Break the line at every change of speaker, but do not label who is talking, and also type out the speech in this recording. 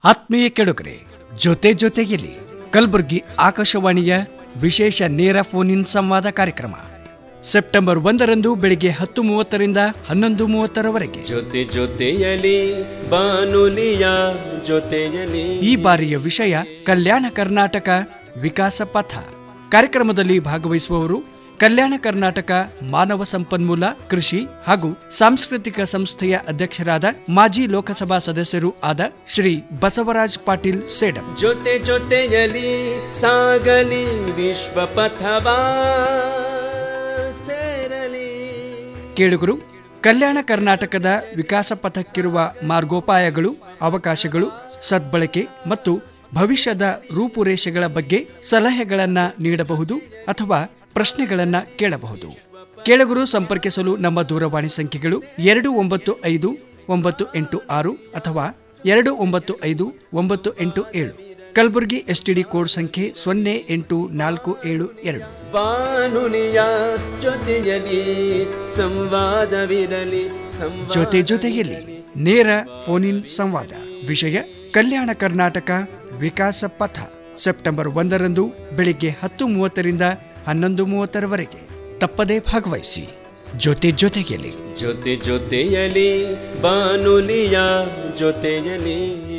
ಆತ್ಮೀಯ ಕೆಡುಗರೆ ಜೊತೆ ಜೊತೆಯಲ್ಲಿ ಕಲಬುರಗಿ ಆಕಾಶವಾಣಿಯ ವಿಶೇಷ ನೇರ ಫೋನ್ ಇನ್ ಸಂವಾದ ಕಾರ್ಯಕ್ರಮ ಸೆಪ್ಟೆಂಬರ್ ಒಂದರಂದು ಬೆಳಿಗ್ಗೆ ಹತ್ತು ಮೂವತ್ತರಿಂದ ಹನ್ನೊಂದು ಮೂವತ್ತರವರೆಗೆ
ಜೊತೆ ಜೊತೆಯಲಿ ಬಾನುಲಿಯ ಜೊತೆಯಲಿ
ಈ ಬಾರಿಯ ವಿಷಯ ಕಲ್ಯಾಣ ಕರ್ನಾಟಕ ವಿಕಾಸ ಪಥ ಕಾರ್ಯಕ್ರಮದಲ್ಲಿ ಭಾಗವಹಿಸುವವರು ಕಲ್ಯಾಣ ಕರ್ನಾಟಕ ಮಾನವ ಸಂಪನ್ಮೂಲ ಕೃಷಿ ಹಾಗೂ ಸಾಂಸ್ಕೃತಿಕ ಸಂಸ್ಥೆಯ ಅಧ್ಯಕ್ಷರಾದ ಮಾಜಿ ಲೋಕಸಭಾ ಸದಸ್ಯರೂ ಆದ ಶ್ರೀ ಬಸವರಾಜ್ ಪಾಟೀಲ್ ಸೇಡಂ
ಜೊತೆ ಜೊತೆಯಲಿ ಸಾಗಲಿ ವಿಶ್ವ ಪಥವಾ ಸೇರಲಿ
ಕೇಳುಗರು ಕಲ್ಯಾಣ ಕರ್ನಾಟಕದ ವಿಕಾಸ ಪಥಕ್ಕಿರುವ ಮಾರ್ಗೋಪಾಯಗಳು ಅವಕಾಶಗಳು ಸದ್ಬಳಕೆ ಮತ್ತು ಭವಿಷ್ಯದ ರೂಪುರೇಷೆಗಳ ಬಗ್ಗೆ ಸಲಹೆಗಳನ್ನ ನೀಡಬಹುದು ಅಥವಾ ಪ್ರಶ್ನೆಗಳನ್ನ ಕೇಳಬಹುದು ಕೇಳುಗರು ಸಂಪರ್ಕಿಸಲು ನಮ್ಮ ದೂರವಾಣಿ ಸಂಖ್ಯೆಗಳು ಎರಡು ಒಂಬತ್ತು ಐದು ಒಂಬತ್ತು ಎಂಟು ಆರು ಅಥವಾ ಎರಡು ಒಂಬತ್ತು ಐದು ಒಂಬತ್ತು ಎಂಟು ಏಳು ಕಲಬುರಗಿ ಎಸ್ಟಿಡಿ ಕೋಡ್ ಸಂಖ್ಯೆ ಸೊನ್ನೆ ಎಂಟು ನಾಲ್ಕು ಏಳು ಎರಡು
ಬಾನುಲಿಯ ಜೊತೆಯಲಿ ಸಂವಾದವಿರಲಿ ಸಂವಾದ
ಜೊತೆ ಜೊತೆಯಲ್ಲಿ ನೇರ ಫೋನ್ ಇನ್ ಸಂವಾದ ವಿಷಯ ಕಲ್ಯಾಣ ಕರ್ನಾಟಕ ವಿಕಾಸ ಪಥ ಸೆಪ್ಟೆಂಬರ್ ಒಂದರಂದು ಬೆಳಿಗ್ಗೆ ಹತ್ತು ಮೂವತ್ತರಿಂದ ಹನ್ನೊಂದು ಮೂವತ್ತರವರೆಗೆ ತಪ್ಪದೇ ಭಾಗವಹಿಸಿ ಜೊತೆ ಜೊತೆಯಲ್ಲಿ
ಜೊತೆ ಜೊತೆಯಲಿ ಬಾನುಲಿಯ ಜೊತೆಯಲಿ